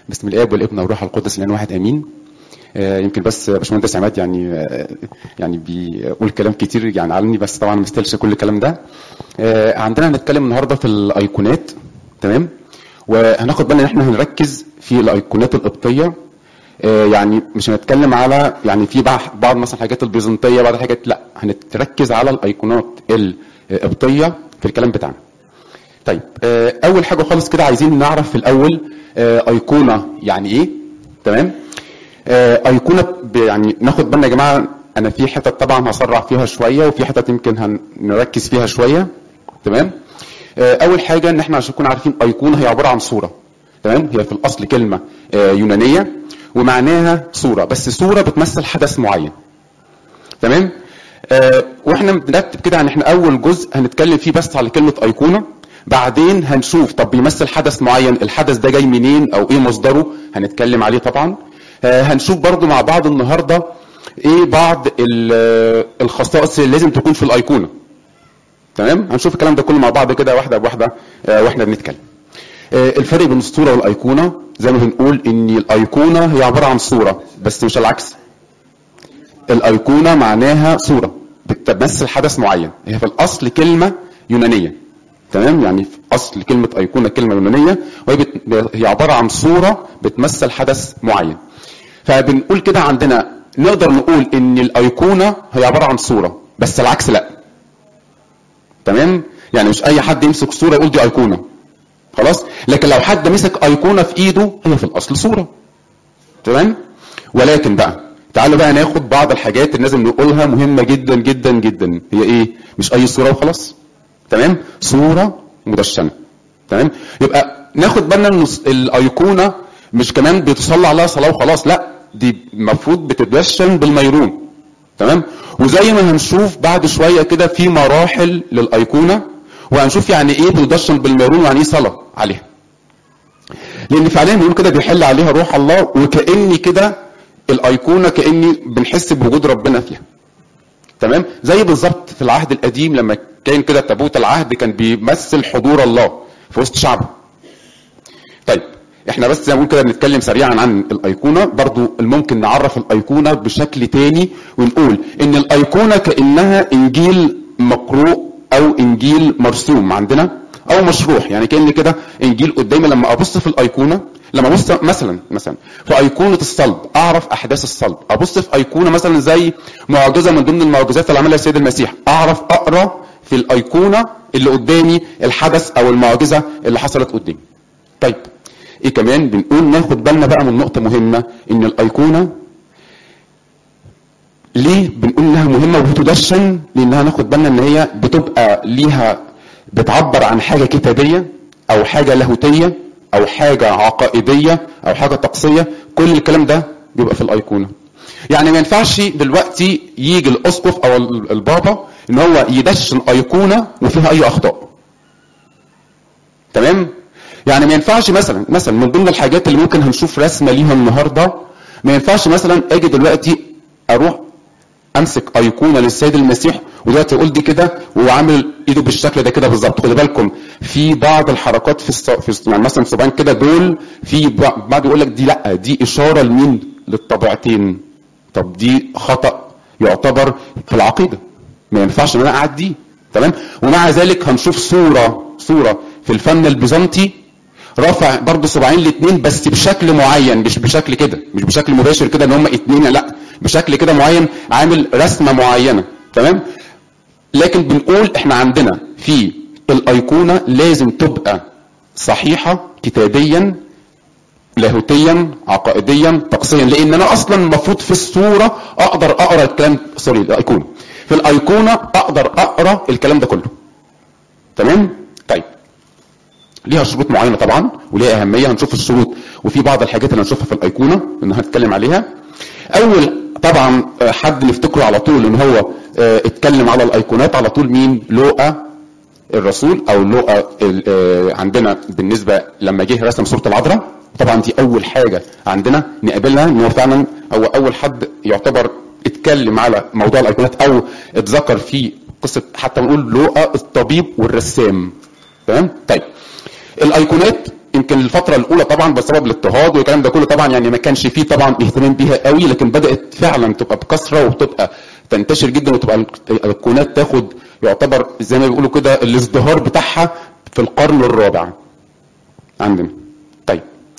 بسم الاب والابن والروح القدس الان واحد امين آه، يمكن بس باشمهندس عماد يعني آه، يعني بيقول كلام كتير يعني عني بس طبعا ما يستاهلش كل الكلام ده آه، عندنا هنتكلم النهارده في الايقونات تمام وهناخد بالنا ان احنا هنركز في الايقونات القبطيه آه، يعني مش هنتكلم على يعني في بعض بعض مثلا الحاجات البيزنطيه بعض الحاجات لا هنركز على الايقونات القبطيه في الكلام بتاعنا طيب آه، اول حاجه خالص كده عايزين نعرف في الاول آه، ايقونه يعني ايه تمام آه، ايقونه ب- يعني ناخد بالنا يا جماعه انا في حتت طبعا هسرع فيها شويه وفي حتت يمكن هنركز فيها شويه تمام آه، اول حاجه ان احنا عشان نكون عارفين ايقونه هي عباره عن صوره تمام هي في الاصل كلمه آه، يونانيه ومعناها صوره بس صوره بتمثل حدث معين تمام آه واحنا بنرتب كده ان احنا اول جزء هنتكلم فيه بس على كلمه ايقونه بعدين هنشوف طب بيمثل حدث معين الحدث ده جاي منين او ايه مصدره هنتكلم عليه طبعا آه هنشوف برضو مع بعض النهارده ايه بعض ال- الخصائص اللي لازم تكون في الايقونه تمام هنشوف الكلام ده كله مع بعض كده واحده بواحده آه واحنا بنتكلم آه، الفرق بين الصوره والايقونه زي ما بنقول ان الايقونه هي عباره عن صوره بس مش العكس الايقونه معناها صوره بتمثل حدث معين هي في الاصل كلمه يونانيه تمام يعني في اصل كلمه ايقونه كلمه يونانيه وهي بت... هي عباره عن صوره بتمثل حدث معين فبنقول كده عندنا نقدر نقول ان الايقونه هي عباره عن صوره بس العكس لا تمام يعني مش اي حد يمسك صوره يقول دي ايقونه خلاص لكن لو حد مسك ايقونه في ايده هي في الاصل صوره تمام ولكن بقى تعالوا بقى ناخد بعض الحاجات اللي لازم نقولها مهمه جدا جدا جدا هي ايه مش اي صوره وخلاص تمام صوره مدشنه تمام يبقى ناخد بالنا ان الايقونه مش كمان بتصلى عليها صلاه وخلاص لا دي المفروض بتدشن بالميرون تمام وزي ما هنشوف بعد شويه كده في مراحل للايقونه وهنشوف يعني ايه بتدشن بالميرون ويعني ايه صلاه عليها لان فعليا بيقول كده بيحل عليها روح الله وكاني كده الايقونه كاني بنحس بوجود ربنا فيها تمام زي بالظبط في العهد القديم لما كان كده تابوت العهد كان بيمثل حضور الله في وسط شعبه طيب احنا بس زي ما بنقول كده بنتكلم سريعا عن الايقونه برضو الممكن نعرف الايقونه بشكل تاني ونقول ان الايقونه كانها انجيل مقروء او انجيل مرسوم عندنا او مشروح يعني كان كده انجيل قدامي لما ابص في الايقونه لما ابص مثلا مثلا في ايقونه الصلب اعرف احداث الصلب ابص في ايقونه مثلا زي معجزه من ضمن المعجزات اللي عملها السيد المسيح اعرف اقرا في الايقونه اللي قدامي الحدث او المعجزه اللي حصلت قدامي طيب ايه كمان بنقول ناخد بالنا بقى من نقطه مهمه ان الايقونه ليه بنقول انها مهمه وبتدشن لانها ناخد بالنا ان هي بتبقى ليها بتعبر عن حاجه كتابيه او حاجه لاهوتيه او حاجه عقائديه او حاجه طقسيه كل الكلام ده بيبقى في الايقونه يعني ما ينفعش دلوقتي يجي الاسقف او البابا ان هو يدشن ايقونه وفيها اي اخطاء تمام يعني ما ينفعش مثلا مثلا من ضمن الحاجات اللي ممكن هنشوف رسمه ليها النهارده ما ينفعش مثلا اجي دلوقتي اروح امسك ايقونه للسيد المسيح ودلوقتي اقول دي كده وهو عامل ايده بالشكل ده كده بالظبط خدوا بالكم في بعض الحركات في, الص... في الص... يعني مثلا صباعين كده دول في ب- بعض يقول لك دي لا دي اشاره لمين للطبيعتين طب دي خطا يعتبر في العقيده ما ينفعش ان انا اعديه تمام ومع ذلك هنشوف صوره صوره في الفن البيزنطي رافع برضه صباعين الاثنين بس بشكل معين مش بشكل كده مش بشكل مباشر كده ان هم اتنين لا بشكل كده معين عامل رسمه معينه تمام لكن بنقول احنا عندنا في الايقونه لازم تبقى صحيحه كتابيا لاهوتيا عقائديا طقسيا لان انا اصلا المفروض في الصوره اقدر اقرا الكلام سوري الايقونه في الايقونه اقدر اقرا الكلام ده كله تمام طيب ليها شروط معينه طبعا وليها اهميه هنشوف الشروط وفي بعض الحاجات اللي هنشوفها في الايقونه ان هنتكلم عليها اول طبعا آه، حد نفتكره على طول ان هو آه، اتكلم على الايقونات على طول مين لوقا الرسول او لوقا ال- آه، عندنا بالنسبه لما جه رسم صوره العذراء طبعا دي اول حاجه عندنا نقابلها ان هو فعلا هو اول حد يعتبر اتكلم على موضوع الايقونات او اتذكر في قصه حتى نقول لوقا الطبيب والرسام تمام طيب الايقونات يمكن الفتره الاولى طبعا بسبب الاضطهاد والكلام ده كله طبعا يعني ما كانش فيه طبعا اهتمام بيها قوي لكن بدات فعلا تبقى بكثره وتبقى تنتشر جدا وتبقى الايقونات تاخد يعتبر زي ما بيقولوا كده الازدهار بتاعها في القرن الرابع عندنا طيب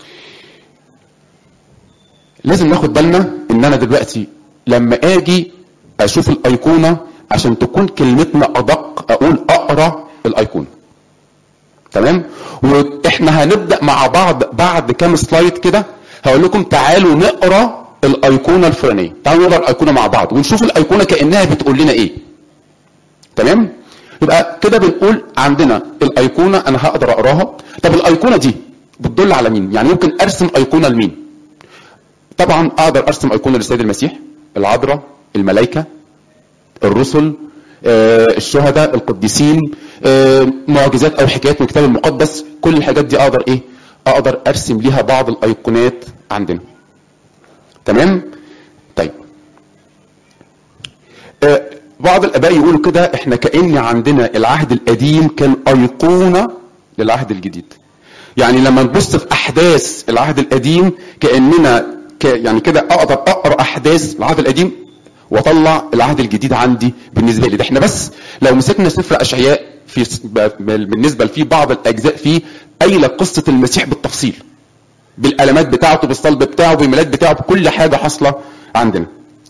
لازم ناخد بالنا ان انا دلوقتي لما اجي اشوف الايقونه عشان تكون كلمتنا ادق اقول اقرا الايقونه تمام واحنا هنبدا مع بعض بعد كام سلايد كده هقول لكم تعالوا نقرا الايقونه الفلانيه تعالوا نقرا الايقونه مع بعض ونشوف الايقونه كانها بتقول لنا ايه تمام يبقى كده بنقول عندنا الايقونه انا هقدر اقراها طب الايقونه دي بتدل على مين يعني ممكن ارسم ايقونه لمين طبعا اقدر ارسم ايقونه للسيد المسيح العذراء الملائكه الرسل آه، الشهداء القديسين آه، معجزات او حكايات من الكتاب المقدس كل الحاجات دي اقدر ايه اقدر ارسم ليها بعض الايقونات عندنا تمام طيب آه، بعض الاباء يقولوا كده احنا كان عندنا العهد القديم كان ايقونه للعهد الجديد يعني لما نبص في احداث العهد القديم كاننا ك يعني كده اقدر اقرا احداث العهد القديم واطلع العهد الجديد عندي بالنسبه لي ده احنا بس لو مسكنا سفر اشعياء في بالنسبه لفي بعض الاجزاء فيه قايله قصه المسيح بالتفصيل بالالمات بتاعته بالصلب بتاعه بالميلاد بتاعه بكل حاجه حاصله عندنا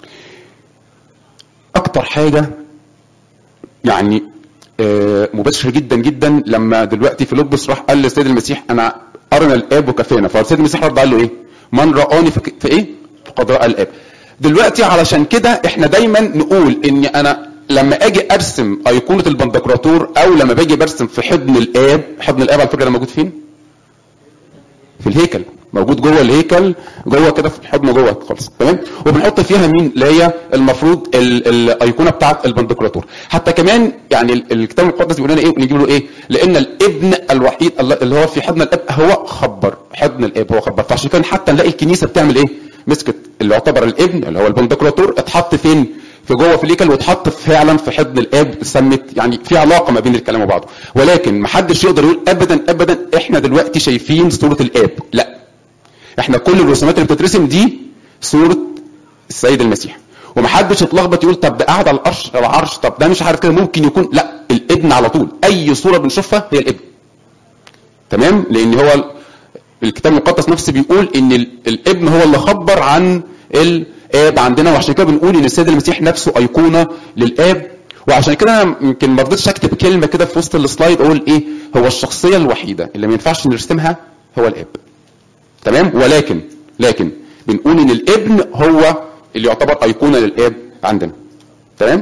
اكتر حاجه يعني آه، مباشره جدا جدا لما دلوقتي فيلبس راح قال للسيد المسيح انا ارنا الاب وكفانا فالسيد المسيح رد قال له ايه؟ من رآني في في ايه؟ فقد رأى الاب. دلوقتي علشان كده احنا دايما نقول ان انا لما اجي ارسم ايقونه البندقراطور او لما باجي برسم في حضن الاب حضن الاب على فكره ده موجود فين؟ في الهيكل موجود جوه الهيكل جوه كده في الحضن جوه خالص تمام وبنحط فيها مين اللي هي المفروض ال- الايقونه بتاعت البندقراطور حتى كمان يعني ال- الكتاب المقدس بيقول لنا ايه نجيب له ايه لان الابن الوحيد الله- اللي هو في حضن الاب هو خبر حضن الاب هو خبر فعشان كده حتى نلاقي الكنيسه بتعمل ايه مسكت اللي يعتبر الابن اللي هو البندقراطور اتحط فين في جوه في الهيكل واتحط فعلا في حضن الاب سمت يعني في علاقه ما بين الكلام وبعضه ولكن محدش يقدر يقول ابدا ابدا احنا دلوقتي شايفين صوره الاب لا احنا كل الرسومات اللي بتترسم دي صوره السيد المسيح ومحدش يتلخبط يقول طب ده قاعد على العرش على العرش طب ده مش عارف كده ممكن يكون لا الابن على طول اي صوره بنشوفها هي الابن تمام لان هو ال- الكتاب المقدس نفسه بيقول ان ال- الابن هو اللي خبر عن الاب عندنا وعشان كده بنقول ان السيد المسيح نفسه ايقونه للاب وعشان كده انا يمكن ما رضيتش اكتب كلمه كده في وسط السلايد اقول ايه هو الشخصيه الوحيده اللي ما ينفعش نرسمها هو الاب تمام ولكن لكن بنقول ان الابن هو اللي يعتبر ايقونه للاب عندنا تمام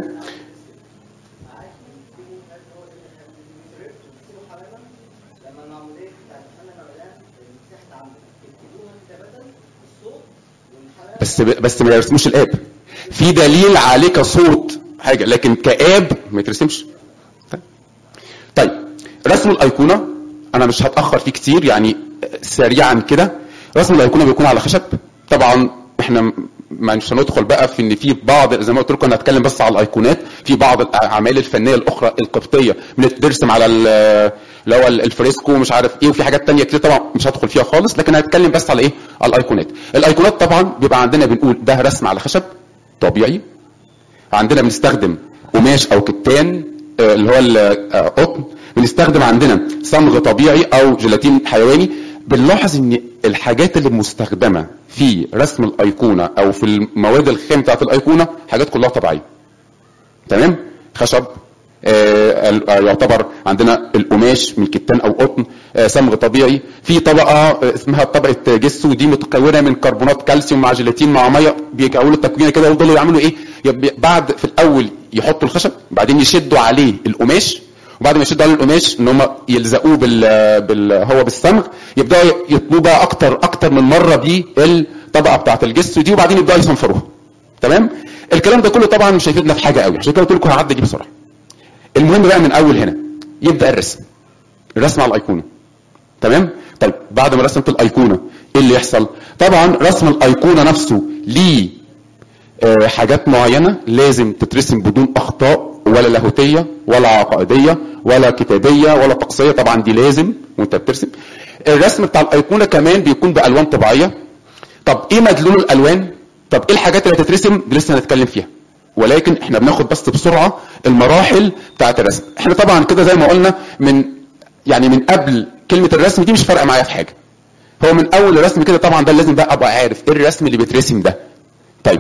لما المعمودية بتاعت محمد رمضان المسيح اتعمل يكتبوها كتابة الصوت والحلقة بس بس ما يرسموش الاب في دليل عليه كصوت حاجه لكن كاب ما يترسمش طيب رسم الايقونه انا مش هتاخر فيه كتير يعني سريعا كده رسم الايقونه بيكون على خشب طبعا احنا ما مش هندخل بقى في ان في بعض زي ما قلت لكم انا هتكلم بس على الايقونات في بعض الاعمال الفنيه الاخرى القبطيه بنترسم على ال- اللي هو الفريسكو مش عارف ايه وفي حاجات تانية كتير طبعا مش هدخل فيها خالص لكن هتكلم بس على ايه على الايقونات الايقونات طبعا بيبقى عندنا بنقول ده رسم على خشب طبيعي عندنا بنستخدم قماش او كتان آه، اللي هو القطن بنستخدم عندنا صمغ طبيعي او جيلاتين حيواني بنلاحظ ان الحاجات اللي مستخدمه في رسم الايقونه او في المواد الخام بتاعت الايقونه حاجات كلها طبيعيه تمام خشب آه، ال- آه، يعتبر عندنا القماش من كتان او قطن آه، صمغ طبيعي في طبقه آه، اسمها طبقه جسو دي متكونه من كربونات كالسيوم مع جيلاتين مع ميه بيكونوا تكوينه كده ويفضلوا يعملوا ايه يب- بعد في الاول يحطوا الخشب بعدين يشدوا عليه القماش وبعد ما يشدوا عليه القماش ان هم يلزقوه بال, بال هو بالصمغ يبداوا يطلبوا بقى اكتر اكتر من مره بيه الطبقه بتاعه الجسو دي وبعدين يبداوا يصنفروها تمام الكلام ده كله طبعا مش هيفيدنا في حاجه قوي عشان كده قلت لكم هعدي دي بسرعه المهم بقى من اول هنا يبدا الرسم الرسم على الايقونه تمام طيب بعد ما رسمت الايقونه ايه اللي يحصل طبعا رسم الايقونه نفسه ليه آه، حاجات معينه لازم تترسم بدون اخطاء ولا لاهوتيه ولا عقائديه ولا كتابيه ولا طقسيه طبعا دي لازم وانت بترسم الرسم بتاع الايقونه كمان بيكون بالوان طبيعيه طب ايه مدلول الالوان طب ايه الحاجات اللي هتترسم دي لسه هنتكلم فيها ولكن احنا بناخد بس بسرعه المراحل بتاعه الرسم احنا طبعا كده زي ما قلنا من يعني من قبل كلمه الرسم دي مش فارقه معايا في حاجه هو من اول الرسم كده طبعا ده لازم بقى ابقى عارف ايه الرسم اللي بيترسم ده طيب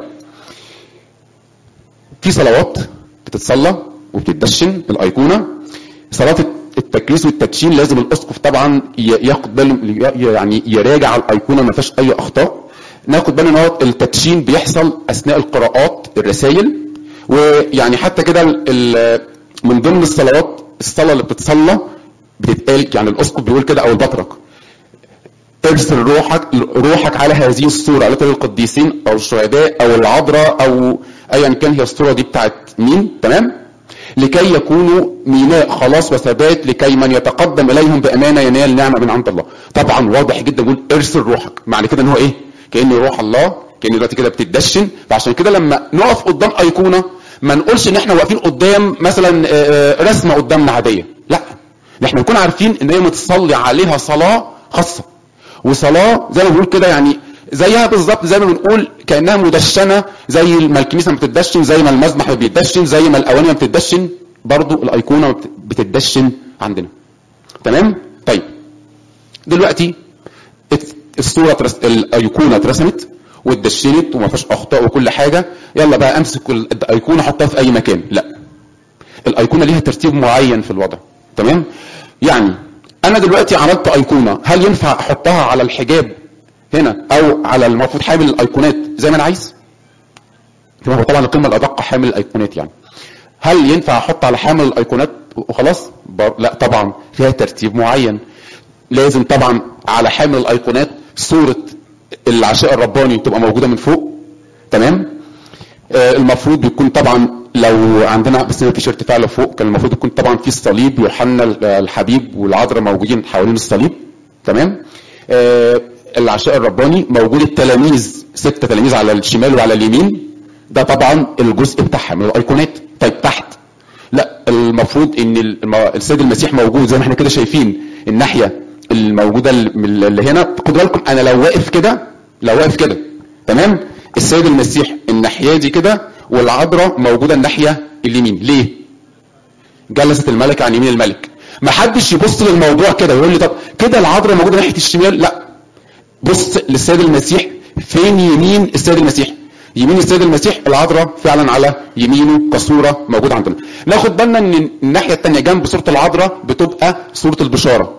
في صلوات بتتصلى وبتدشن الايقونه صلاه التكريس والتدشين لازم الاسقف طبعا ي- ياخد باله ي- يعني يراجع الايقونه ما فيهاش اي اخطاء ناخد بالنا ان هو التدشين بيحصل اثناء القراءات الرسائل ويعني حتى كده ال- ال- من ضمن الصلوات الصلاه اللي بتتصلى بتتقال يعني الاسقف بيقول كده او البطرك ارسل روحك روحك على هذه الصوره على القديسين او الشهداء او العذراء او ايا كان هي الصوره دي بتاعت مين تمام لكي يكونوا ميناء خلاص وثبات لكي من يتقدم اليهم بامانه ينال نعمه من عند الله طبعا واضح جدا يقول ارسل روحك معنى كده ان هو ايه كان روح الله كان دلوقتي كده بتدشن فعشان كده لما نقف قدام ايقونه ما نقولش ان احنا واقفين قدام مثلا آه، آه، رسمه قدامنا عاديه لا ده احنا نكون عارفين ان هي متصلي عليها صلاه خاصه وصلاه زي ما بنقول كده يعني زيها بالظبط زي ما بنقول كانها مدشنه زي ما الكنيسه ما بتدشن زي ما المذبح ما بيدشن زي ما الاواني ما بتدشن برضو الايقونه بت- بتدشن عندنا تمام طيب دلوقتي ات- الصوره ترس... الايقونه اترسمت واتدشنت وما فيهاش اخطاء وكل حاجه يلا بقى امسك ال- الايقونه احطها في اي مكان لا الايقونه ليها ترتيب معين في الوضع تمام يعني انا دلوقتي عملت ايقونه هل ينفع احطها على الحجاب هنا او على المفروض حامل الايقونات زي ما انا عايز تمام هو طبعا القمه الادق حامل الايقونات يعني هل ينفع احط على حامل الايقونات وخلاص بر... لا طبعا فيها ترتيب معين لازم طبعا على حامل الايقونات صوره العشاء الرباني تبقى موجوده من فوق تمام آه، المفروض بيكون طبعا لو عندنا بس في ارتفاع لفوق كان المفروض يكون طبعا في الصليب يوحنا الحبيب والعذراء موجودين حوالين الصليب تمام آه، العشاء الرباني موجود التلاميذ ستة تلاميذ على الشمال وعلى اليمين ده طبعا الجزء بتاعها من الايقونات طيب تحت لا المفروض ان الم- السيد المسيح موجود زي ما احنا كده شايفين الناحيه الموجوده ال- اللي هنا خدوا بالكم انا لو واقف كده لو واقف كده تمام السيد المسيح الناحيه دي كده والعذراء موجوده الناحيه اليمين ليه جلست الملكه عن يمين الملك ما حدش يبص للموضوع كده ويقول لي طب كده العذراء موجوده ناحيه الشمال لا بص للسيد المسيح فين يمين السيد المسيح يمين السيد المسيح العذراء فعلا على يمينه كصوره موجوده عندنا ناخد بالنا ان الناحيه الثانيه جنب صوره العذراء بتبقى صوره البشاره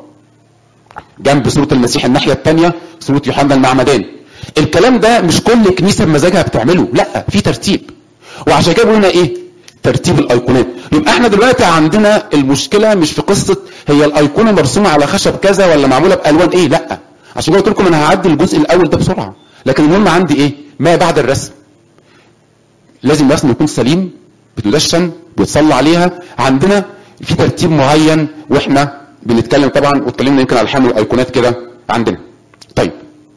جنب صوره المسيح الناحيه الثانيه صوره يوحنا المعمدان الكلام ده مش كل كنيسه بمزاجها بتعمله لا في ترتيب وعشان كده قلنا ايه ترتيب الايقونات يبقى احنا دلوقتي عندنا المشكله مش في قصه هي الايقونه مرسومه على خشب كذا ولا معموله بالوان ايه لا عشان كده قلت لكم انا هعدي الجزء الاول ده بسرعه لكن المهم عندي ايه ما بعد الرسم لازم الرسم يكون سليم بتدشن بيتصلى عليها عندنا في ترتيب معين واحنا بنتكلم طبعا واتكلمنا يمكن على حمل الايقونات كده عندنا طيب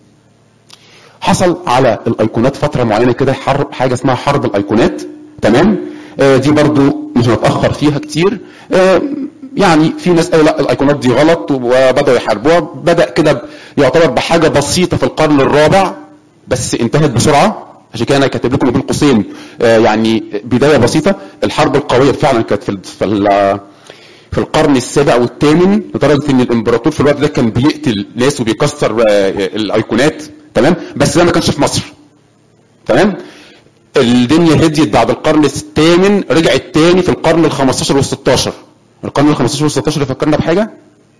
حصل على الايقونات فتره معينه كده حرب حاجه اسمها حرب الايقونات تمام آه دي برضو مش هنتاخر فيها كتير آه يعني في ناس قالوا لا الايقونات دي غلط وبداوا يحاربوها بدا كده ب- يعتبر بحاجه بسيطه في القرن الرابع بس انتهت بسرعه عشان كده انا كاتب لكم بين قوسين آه يعني بدايه بسيطه الحرب القويه فعلا كانت في ال- في ال- في القرن السابع والثامن لدرجه ان الامبراطور في الوقت ده كان بيقتل ناس وبيكسر آه، الايقونات تمام بس ده ما كانش في مصر تمام الدنيا هديت بعد القرن الثامن رجعت تاني في القرن ال 15 وال 16 القرن ال 15 وال 16 فكرنا بحاجه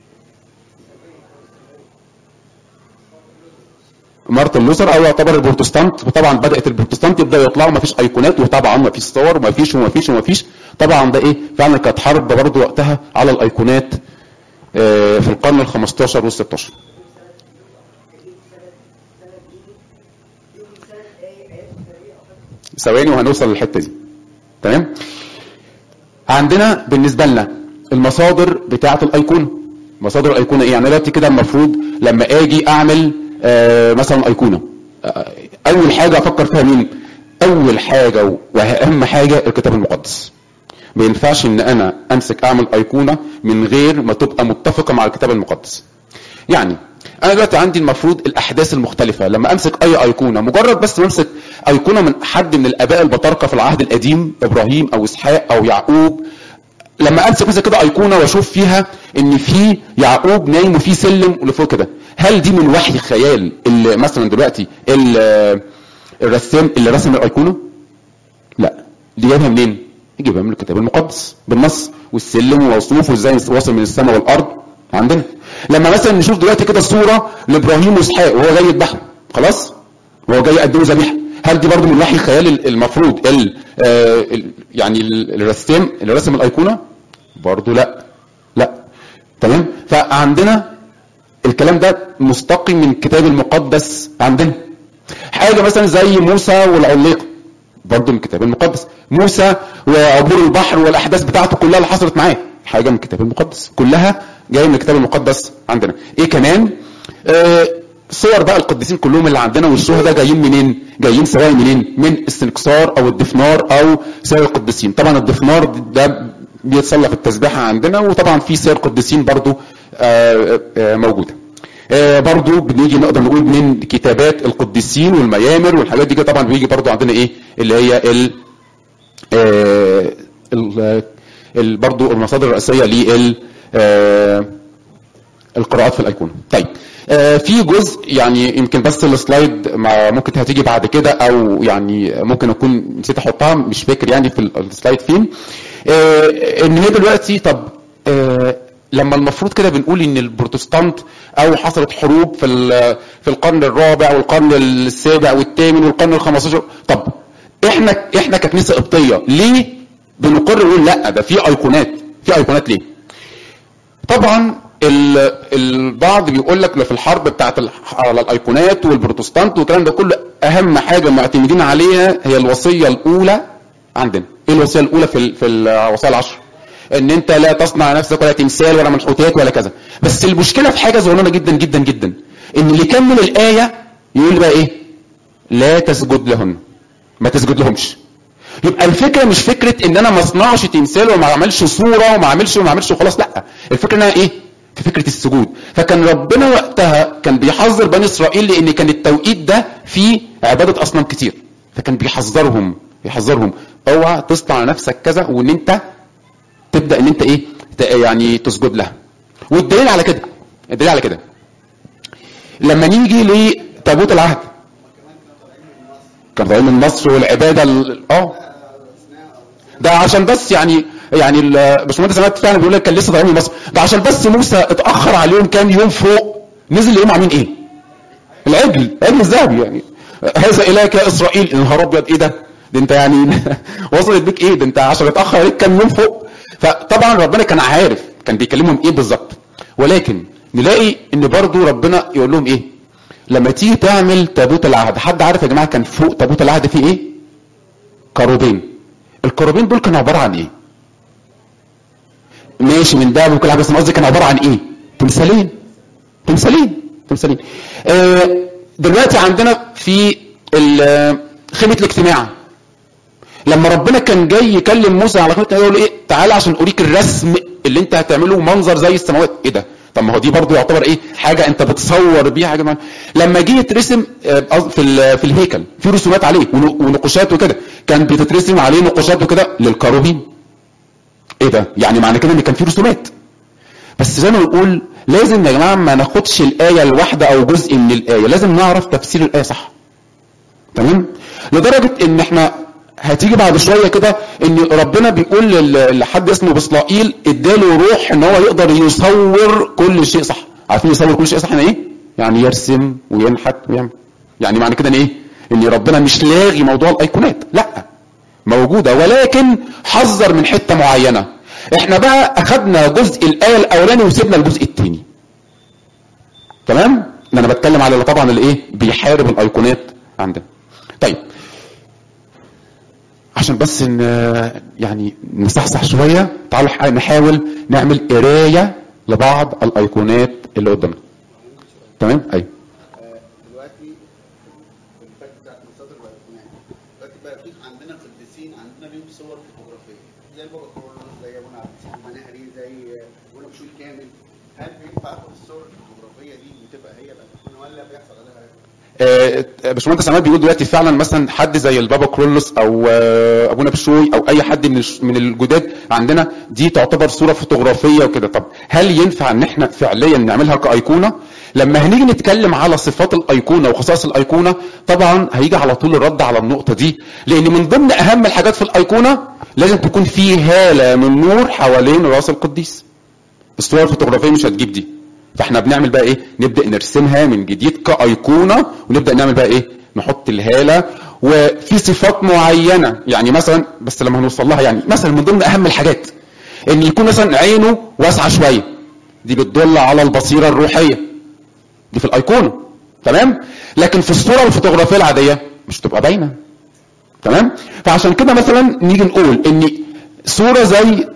مارتن لوثر او يعتبر البروتستانت وطبعا بدات البروتستانت يبداوا يطلعوا ما فيش ايقونات وطبعا ما فيش صور وما فيش وما فيش وما فيش طبعا ده ايه فعلا كانت حرب برضه وقتها على الايقونات آه، في القرن ال 15 وال 16 ثواني وهنوصل للحته دي تمام عندنا بالنسبه لنا المصادر بتاعه الايقونه مصادر الايقونه ايه يعني دلوقتي كده المفروض لما اجي اعمل آه مثلا ايقونه آه اول حاجه افكر فيها مين اول حاجه واهم حاجه الكتاب المقدس ما ينفعش ان انا امسك اعمل ايقونه من غير ما تبقى متفقه مع الكتاب المقدس يعني انا دلوقتي عندي المفروض الاحداث المختلفه لما امسك اي ايقونه مجرد بس ما امسك ايقونه من حد من الاباء البطاركه في العهد القديم ابراهيم او اسحاق او يعقوب لما امسك مثلا كده ايقونه واشوف فيها ان في يعقوب نايم وفي سلم ولفوق كده هل دي من وحي خيال اللي مثلا دلوقتي ال- الرسام اللي رسم الايقونه لا دي جايبها منين يجيبها من الكتاب المقدس بالنص والسلم وموصوف وازاي وصل من السماء والارض عندنا لما مثلا نشوف دلوقتي كده صوره لابراهيم واسحاق وهو جاي يذبحهم خلاص وهو جاي يقدمه ذبيحه هل دي برضو من وحي الخيال المفروض ال آه ال يعني ال- الرسام اللي رسم الايقونه برضو لا لا تمام فعندنا الكلام ده مستقي من الكتاب المقدس عندنا حاجه مثلا زي موسى والعليقه برضه من الكتاب المقدس موسى وعبور البحر والاحداث بتاعته كلها اللي حصلت معاه حاجه من الكتاب المقدس كلها جايه من الكتاب المقدس عندنا ايه كمان آه صور بقى القديسين كلهم اللي عندنا والشهداء جايين منين جايين سواء منين من السنكسار او الدفنار او سير القديسين طبعا الدفنار ده بيتصلى في التسبيحه عندنا وطبعا في سير قديسين برضه آه آه موجوده آه برضو بنيجي نقدر نقول من كتابات القديسين والميامر والحاجات دي كده طبعا بيجي برضو عندنا ايه اللي هي ال آه ال ال برضو المصادر الرئيسيه لل آه القراءات في الايقونه طيب آه في جزء يعني يمكن بس السلايد ما ممكن هتيجي بعد كده او يعني ممكن اكون نسيت احطها مش فاكر يعني في السلايد فين آه ان هي دلوقتي طب آه لما المفروض كده بنقول ان البروتستانت او حصلت حروب في ال- في القرن الرابع والقرن السابع والثامن والقرن ال 15 طب احنا احنا ككنيسه قبطيه ليه بنقر نقول لا ده في ايقونات في ايقونات ليه؟ طبعا ال- البعض بيقول لك في الحرب بتاعت ال- على الايقونات والبروتستانت والكلام ده كله اهم حاجه معتمدين عليها هي الوصيه الاولى عندنا ايه الوصيه الاولى في ال- في الوصايا العشر ان انت لا تصنع نفسك ولا تمثال ولا منحوتات ولا كذا بس المشكله في حاجه صغيره جدا جدا جدا ان اللي يكمل الايه يقول لي بقى ايه لا تسجد لهن ما تسجد لهمش يبقى الفكره مش فكره ان انا ما اصنعش تمثال وما اعملش صوره وما اعملش وما اعملش وخلاص لا الفكره انها ايه في فكره السجود فكان ربنا وقتها كان بيحذر بني اسرائيل لان كان التوقيت ده فيه عباده اصنام كتير فكان بيحذرهم بيحذرهم اوعى تصنع نفسك كذا وان انت تبدا ان انت ايه ت- يعني تسجد لها والدليل على كده الدليل على كده لما نيجي لتابوت العهد كان طالعين من مصر والعباده ال- اه ده عشان بس يعني يعني ال- باشمهندس عماد فعلا بيقول لك كان لسه طالعين من مصر ده عشان بس موسى اتاخر عليهم كام يوم فوق نزل يوم عاملين ايه؟ العجل عجل الذهبي يعني هذا الهك يا اسرائيل يا نهار ابيض ايه ده؟ ده انت يعني وصلت بيك ايه؟ ده انت عشان اتاخر عليك كام يوم فوق فطبعا ربنا كان عارف كان بيكلمهم ايه بالظبط ولكن نلاقي ان برضو ربنا يقول لهم ايه؟ لما تيجي تعمل تابوت العهد حد عارف يا جماعه كان فوق تابوت العهد فيه ايه؟ كروبين الكروبين دول كانوا عباره عن ايه؟ ماشي من ده وكل حاجه بس أنا قصدي كان عباره عن ايه؟ تمثالين تمثالين تمثالين آه دلوقتي عندنا في ال- خيمه الاجتماع لما ربنا كان جاي يكلم موسى على خيمه الاجتماع يقول له ايه تعالى عشان اوريك الرسم اللي انت هتعمله منظر زي السماوات ايه ده طب ما هو دي برضو يعتبر ايه حاجه انت بتصور بيها حاجه معينة. لما جه يترسم آه، قصد- في ال- في الهيكل في رسومات عليه ون- ونقوشات وكده كان بتترسم عليه نقوشات وكده للكروبين ايه ده يعني معنى كده ان كان في رسومات بس زي ما بنقول لازم يا جماعه ما ناخدش الايه الواحده او جزء من الايه لازم نعرف تفسير الايه صح تمام لدرجه ان احنا هتيجي بعد شويه كده ان ربنا بيقول لل- لحد اسمه بصلائيل اداله روح ان هو يقدر يصور كل شيء صح عارفين يصور كل شيء صح يعني ايه يعني يرسم وينحت ويعمل يعني معنى كده ان ايه ان ربنا مش لاغي موضوع الايقونات لا موجوده ولكن حذر من حته معينه احنا بقى اخدنا جزء الايه الاولاني وسيبنا الجزء الثاني تمام ده انا بتكلم على اللي طبعا اللي ايه بيحارب الايقونات عندنا طيب عشان بس ان يعني نصحصح شويه تعالوا ح- نحاول نعمل قرايه لبعض الايقونات اللي قدامنا تمام ايوه آه، دلوقتي في الفك بتاعت مصادر الايقونات دلوقتي بقى في عندنا قديسين عندنا ليهم صور فوتوغرافيه زي البابا كرولوس زي ابونا عبد السلام المناهري زي ابونا بشوي كامل هل بينفع اخد الصور الفوتوغرافيه الفوتوغرافيه دي بتبقى هي الايقونه ولا بيحصل عليها آه، باشمهندس عماد بيقول دلوقتي فعلا مثلا حد زي البابا كرولوس او آه، ابونا بشوي او اي حد من الش- من الجداد عندنا دي تعتبر صوره فوتوغرافيه وكده طب هل ينفع ان احنا فعليا نعملها كايقونه لما هنيجي نتكلم على صفات الايقونه وخصائص الايقونه طبعا هيجي على طول الرد على النقطه دي لان من ضمن اهم الحاجات في الايقونه لازم تكون في هاله من نور حوالين راس القديس الصور الفوتوغرافيه مش هتجيب دي فاحنا بنعمل بقى ايه نبدا نرسمها من جديد كايقونه ونبدا نعمل بقى ايه نحط الهاله وفي صفات معينه يعني مثلا بس لما هنوصل لها يعني مثلا من ضمن اهم الحاجات ان يكون مثلا عينه واسعه شويه دي بتدل على البصيره الروحيه دي في الايقونه تمام لكن في الصوره الفوتوغرافيه العاديه مش تبقى باينه تمام فعشان كده مثلا نيجي نقول ان صوره زي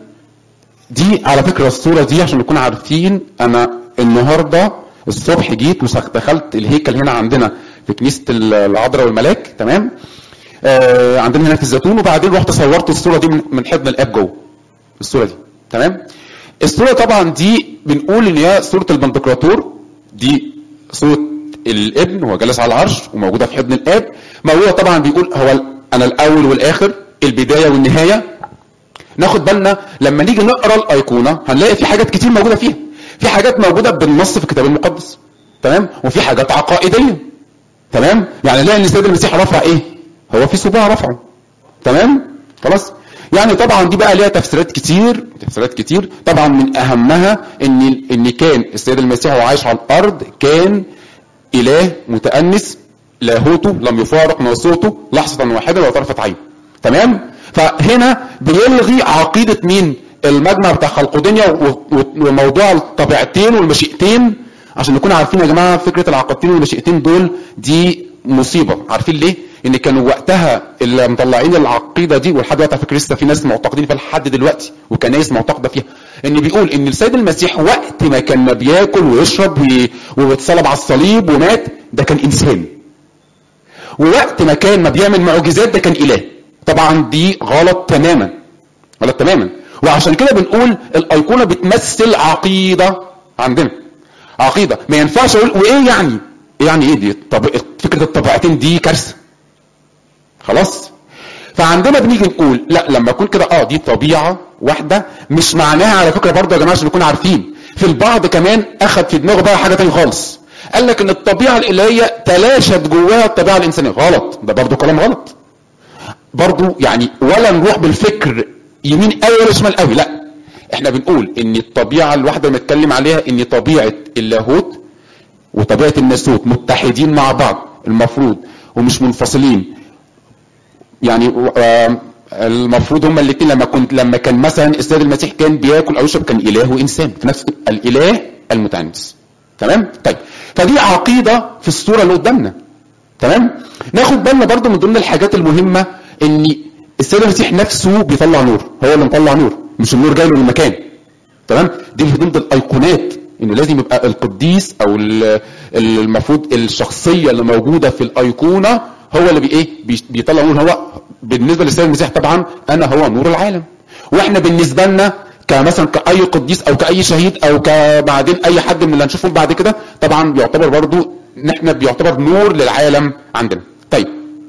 دي على فكره الصوره دي عشان نكون عارفين انا النهارده الصبح جيت ودخلت الهيكل هنا عندنا في كنيسه العذراء والملاك تمام آه عندنا هنا في الزيتون وبعدين رحت صورت الصوره دي من- من حضن الاب جوه الصوره دي تمام الصوره طبعا دي بنقول ان هي صوره البنتقراطور دي صوره الابن وهو جالس على العرش وموجوده في حضن الاب موجوده طبعا بيقول هو ال- انا الاول والاخر البدايه والنهايه ناخد بالنا لما نيجي نقرا الايقونه هنلاقي في حاجات كتير موجوده فيها في حاجات موجوده بالنص في الكتاب المقدس تمام وفي حاجات عقائديه تمام يعني نلاقي ان السيد المسيح رفع ايه هو في صباع رفعه تمام خلاص يعني طبعا دي بقى ليها تفسيرات كتير تفسيرات كتير طبعا من اهمها ان ان كان السيد المسيح وهو عايش على الارض كان اله متانس لاهوته لم يفارق ناسوته لحظه واحده ولا طرفه عين تمام فهنا بيلغي عقيده مين المجمع بتاع خلقودنيا و- و- وموضوع الطبيعتين والمشيئتين عشان نكون عارفين يا جماعه فكره العقيدتين والمشيئتين دول دي مصيبه عارفين ليه ان كانوا وقتها اللي مطلعين العقيده دي ولحد دلوقتي على فكره لسه في ناس معتقدين فيها لحد دلوقتي وكنايس معتقده فيها ان بيقول ان السيد المسيح وقت ما كان ما بياكل ويشرب وي- واتصلب على الصليب ومات ده كان انسان ووقت ما كان ما بيعمل معجزات ده كان اله طبعا دي غلط تماما غلط تماما وعشان كده بنقول الايقونه بتمثل عقيده عندنا عقيده ما ينفعش اقول وايه يعني إيه يعني ايه دي طب فكره الطبيعتين دي كارثه خلاص فعندنا بنيجي نقول لا لما اكون كده اه دي طبيعه واحده مش معناها على فكره برضه يا جماعه عشان نكون عارفين في البعض كمان اخذ في دماغه بقى حاجه تانية خالص قال لك ان الطبيعه الالهيه تلاشت جواها الطبيعه الانسانيه غلط ده برضه كلام غلط برضه يعني ولا نروح بالفكر يمين قوي ولا شمال قوي لا احنا بنقول ان الطبيعه الواحده اللي بنتكلم عليها ان طبيعه اللاهوت وطبيعه الناسوت متحدين مع بعض المفروض ومش منفصلين يعني آه، المفروض هما الاثنين لما كنت لما كان مثلا السيد المسيح كان بياكل او يشرب كان اله وانسان في نفس الاله المتعنس تمام طيب فدي عقيده في الصوره اللي قدامنا تمام ناخد بالنا برضو من ضمن الحاجات المهمه ان السيد المسيح نفسه بيطلع نور هو اللي مطلع نور مش النور جاي له من مكان تمام دي من ضمن الايقونات انه لازم يبقى القديس او ال- المفروض الشخصيه اللي موجوده في الايقونه هو اللي بي ايه بي- بيطلع نور هو بالنسبه للسيد المسيح طبعا انا هو نور العالم واحنا بالنسبه لنا كمثلا كاي قديس او كاي شهيد او كبعدين اي حد من اللي هنشوفهم بعد كده طبعا بيعتبر برضو ان احنا بيعتبر نور للعالم عندنا طيب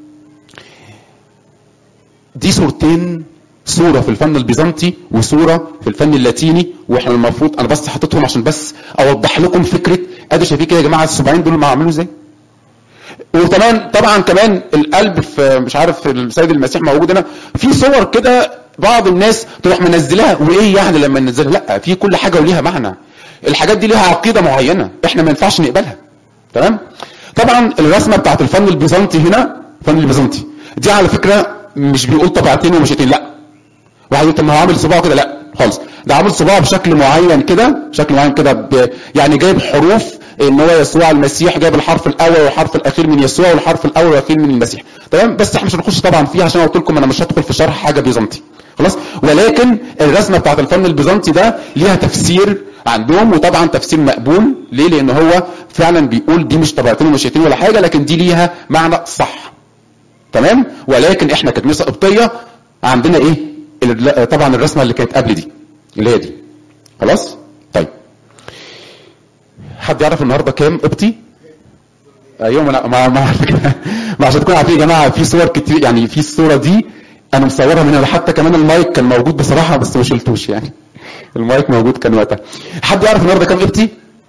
دي صورتين صورة في الفن البيزنطي وصورة في الفن اللاتيني واحنا المفروض انا بس حاططهم عشان بس اوضح لكم فكرة ادي شايفين كده يا جماعة السبعين دول معمولين ازاي وكمان طبعا كمان القلب في مش عارف في السيد المسيح موجود هنا في صور كده بعض الناس تروح منزلاها وايه يعني لما ننزلها لا في كل حاجه وليها معنى الحاجات دي ليها عقيده معينه احنا ما ينفعش نقبلها تمام طبعا الرسمه بتاعت الفن البيزنطي هنا الفن البيزنطي دي على فكره مش بيقول طبيعتين ومشيتين لا واحد يقول طب ما هو عامل صباعه كده لا خالص ده عامل صباعه بشكل معين كده بشكل معين كده ب... يعني جايب حروف ان هو يسوع المسيح جايب الحرف الاول والحرف الاخير من يسوع والحرف الاول والاخير من المسيح تمام بس احنا مش هنخش طبعا فيها عشان قلت لكم انا مش هدخل في شرح حاجه بيزنطي خلاص ولكن الرسمه بتاعت الفن البيزنطي ده ليها تفسير عندهم وطبعا تفسير مقبول ليه لان هو فعلا بيقول دي مش طبيعتين ومشيتين ولا حاجه لكن دي ليها معنى صح تمام ولكن احنا ككنيسه قبطيه عندنا ايه ال- طبعا الرسمه اللي كانت قبل دي اللي هي دي خلاص طيب حد يعرف النهارده كام قبطي ايوه ما ما ما, ما عشان تكونوا عارفين يا جماعه في صور كتير يعني في الصوره دي انا مصورها من هنا حتى كمان المايك كان موجود بصراحه بس ما شلتوش يعني المايك موجود كان وقتها حد يعرف النهارده كام قبطي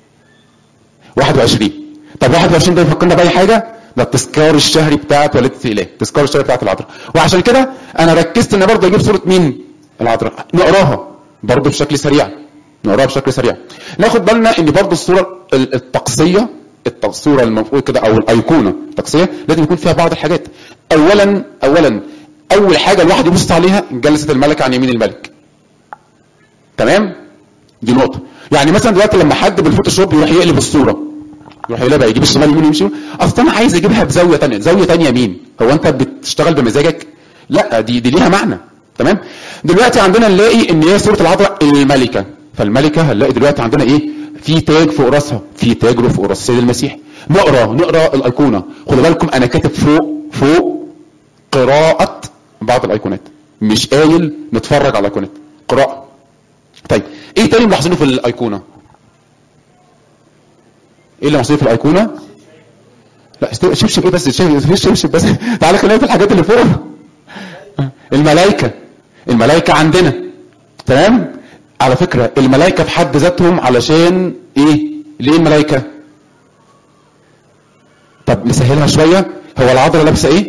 21 طب 21 ده يفكرنا باي حاجه ده التذكار الشهري بتاعت والدة الاله التذكار الشهري بتاعت العذراء وعشان كده انا ركزت ان برضه اجيب صوره مين العذراء نقراها برضه بشكل سريع نقراها بشكل سريع ناخد بالنا ان برضه الصوره ال- الطقسيه الت- الصوره المفروض كده او الايقونه الطقسيه لازم يكون فيها بعض الحاجات اولا اولا اول حاجه الواحد يبص عليها جلسه الملكه عن يمين الملك تمام دي نقطه يعني مثلا دلوقتي لما حد بالفوتوشوب يروح يقلب الصوره يروح يقلبها يجيب الشمال يمين ويمشي اصل انا عايز اجيبها بزاويه ثانيه زاويه ثانيه مين هو انت بتشتغل بمزاجك لا دي دي ليها معنى تمام دلوقتي عندنا نلاقي ان هي صوره العذراء الملكه فالملكه هنلاقي دلوقتي عندنا ايه في تاج فوق راسها في تاج فوق راس السيد المسيح نقرا نقرا الايقونه خدوا بالكم انا كاتب فوق فوق قراءه بعض الايقونات مش قايل نتفرج على الايقونات قراءه طيب ايه تاني ملاحظينه في الايقونه ايه اللي ملاحظينه في الايقونه لا است- شبشب ايه بس شبشب شبشب بس تعالى خلينا في الحاجات اللي فوق الملائكه الملائكه عندنا تمام على فكره الملائكه في حد ذاتهم علشان ايه ليه الملائكه طب نسهلها شويه هو العذراء لابسه ايه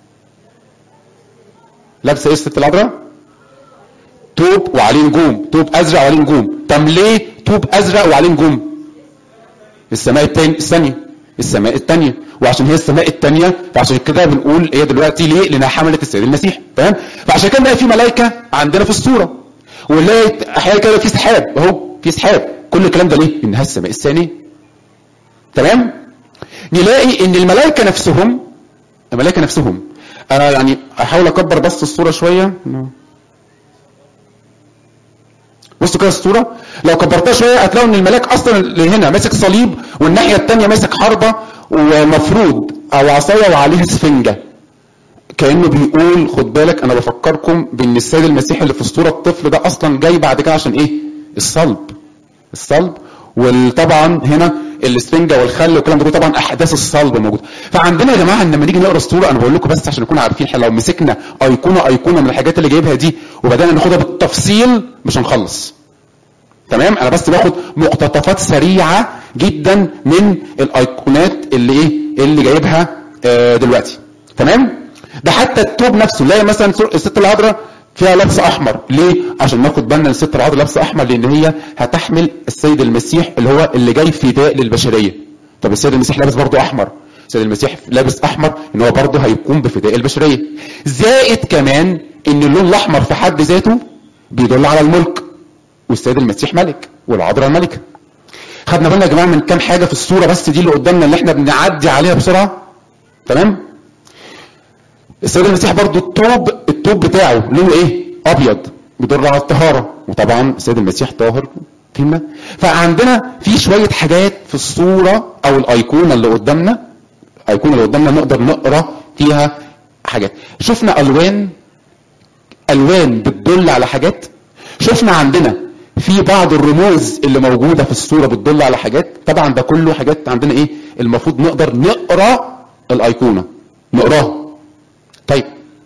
لابسه ايه الست العذراء توب وعليه نجوم توب ازرق وعليه نجوم طب ليه توب ازرق وعليه نجوم السماء التاني الثانيه السماء الثانيه وعشان هي السماء الثانيه فعشان كده بنقول هي دلوقتي ليه لانها حملت السيد المسيح تمام فعشان كده نلاقي في ملائكه عندنا في الصوره ونلاقي احيانا كده في سحاب اهو في سحاب كل الكلام ده ليه انها السماء الثانيه تمام نلاقي ان الملائكه نفسهم الملائكه نفسهم انا يعني احاول اكبر بس الصوره شويه بصوا كده الصوره لو كبرتها شويه هتلاقوا ان الملاك اصلا اللي هنا ماسك صليب والناحيه الثانيه ماسك حربه ومفروض او عصايه وعليها سفنجه كانه بيقول خد بالك انا بفكركم بان السيد المسيح اللي في الصوره الطفل ده اصلا جاي بعد كده عشان ايه الصلب الصلب وطبعا هنا الاسفنجه والخل والكلام ده كله طبعا احداث الصلب موجوده فعندنا يا جماعه لما نيجي نقرا الصوره انا بقول لكم بس عشان نكون عارفين احنا لو مسكنا ايقونه ايقونه من الحاجات اللي جايبها دي وبدانا ناخدها بالتفصيل مش هنخلص تمام انا بس باخد مقتطفات سريعه جدا من الايقونات اللي ايه اللي جايبها آه دلوقتي تمام ده حتى التوب نفسه نلاقي مثلا سور- الست العذراء فيها لبس احمر ليه عشان ناخد بالنا ان الست العذراء لابسه احمر لان هي هتحمل السيد المسيح اللي هو اللي جاي فداء للبشريه طب السيد المسيح لابس برضه احمر السيد المسيح لابس احمر ان هو برضه هيقوم بفداء البشريه زائد كمان ان اللون الاحمر في حد ذاته بيدل على الملك والسيد المسيح ملك والعذراء ملكه خدنا بالنا يا جماعه من كام حاجه في الصوره بس دي اللي قدامنا اللي احنا بنعدي عليها بسرعه تمام السيد المسيح برضو التوب التوب بتاعه لونه ايه ابيض بيدل على الطهاره وطبعا السيد المسيح طاهر فهمنا فعندنا في شويه حاجات في الصوره او الايقونه اللي قدامنا الايقونه اللي قدامنا نقدر نقرا فيها حاجات شفنا الوان الوان بتدل على حاجات شفنا عندنا في بعض الرموز اللي موجوده في الصوره بتدل على حاجات طبعا ده كله حاجات عندنا ايه المفروض نقدر نقرا الايقونه نقراها طيب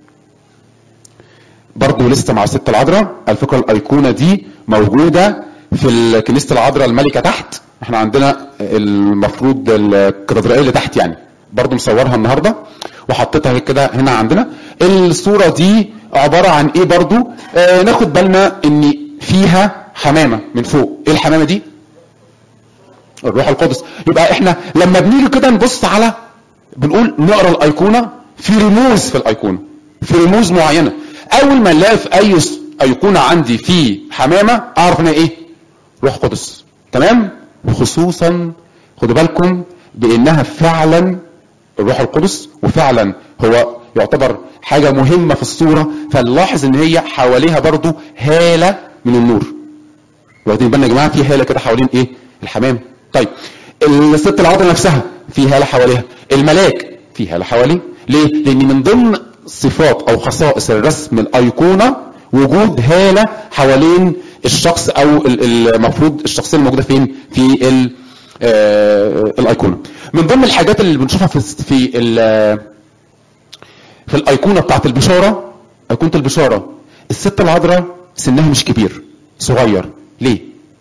برضه لسه مع الست العذراء على فكره الايقونه دي موجوده في كنيسه العذراء الملكه تحت احنا عندنا المفروض الكاتدرائيه اللي تحت يعني برضه مصورها النهارده وحطيتها كده هنا عندنا الصوره دي عباره عن ايه برضه آه ناخد بالنا ان فيها حمامه من فوق ايه الحمامه دي الروح القدس يبقى احنا لما بنيجي كده نبص على بنقول نقرا الايقونه في رموز في الايقونه في رموز معينه اول ما نلاقي في اي س- ايقونه عندي في حمامه اعرف انها ايه روح قدس تمام وخصوصا خدوا بالكم بانها فعلا الروح القدس وفعلا هو يعتبر حاجه مهمه في الصوره فنلاحظ ان هي حواليها برضو هاله من النور واخدين بالنا يا جماعه في هاله كده حوالين ايه الحمام طيب الست العذراء نفسها في هاله حواليها الملاك في هاله حواليه ليه لان من ضمن صفات او خصائص الرسم الايقونه وجود هاله حوالين الشخص او ال- المفروض الشخصيه الموجوده فين في ال- آه الايقونه من ضمن الحاجات اللي بنشوفها في في ال- في الايقونه بتاعت البشاره ايقونه البشاره الست العذراء سنها مش كبير صغير ليه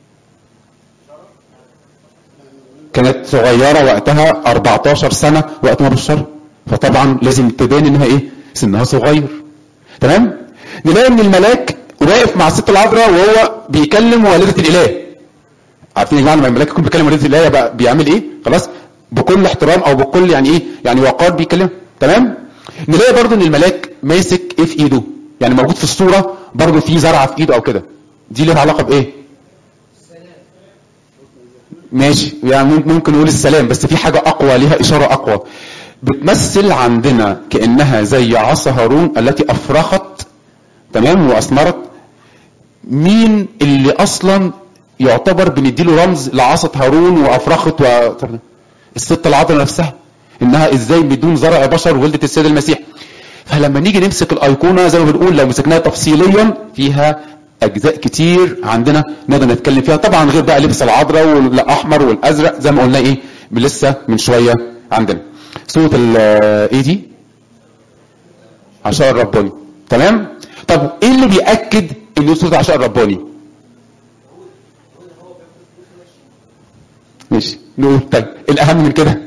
كانت صغيره وقتها 14 سنه وقت ما بشر فطبعا لازم تبان انها ايه سنها صغير تمام نلاقي ان الملاك واقف مع الست العذراء وهو بيكلم والده الاله عارفين يا جماعه لما الملاك يكون بيكلم والده الاله بقى بيعمل ايه خلاص بكل احترام او بكل يعني ايه يعني وقار بيكلم تمام نلاقي برضو ان الملاك ماسك ايه في ايده يعني موجود في الصوره برضو في زرعه في ايده او كده دي ليها علاقه بايه ماشي يعني ممكن- ممكن نقول السلام بس في حاجة أقوى ليها إشارة أقوى بتمثل عندنا كأنها زي عصا هارون التي أفرخت تمام وأثمرت مين اللي أصلا يعتبر بنديله رمز لعصا هارون وأفرخت و... الست العذراء نفسها إنها إزاي بدون زرع بشر ولدت السيد المسيح فلما نيجي نمسك الأيقونة زي ما بنقول لو مسكناها تفصيليا فيها أجزاء كتير عندنا نقدر نتكلم فيها طبعا غير بقى لبس العذراء والأحمر والأزرق زي ما قلنا إيه لسه من شوية عندنا سورة ال- إيه دي؟ عشاء الرباني تمام؟ طب إيه اللي بيأكد إن سورة عشاء الرباني؟ ماشي نقول طيب الأهم من كده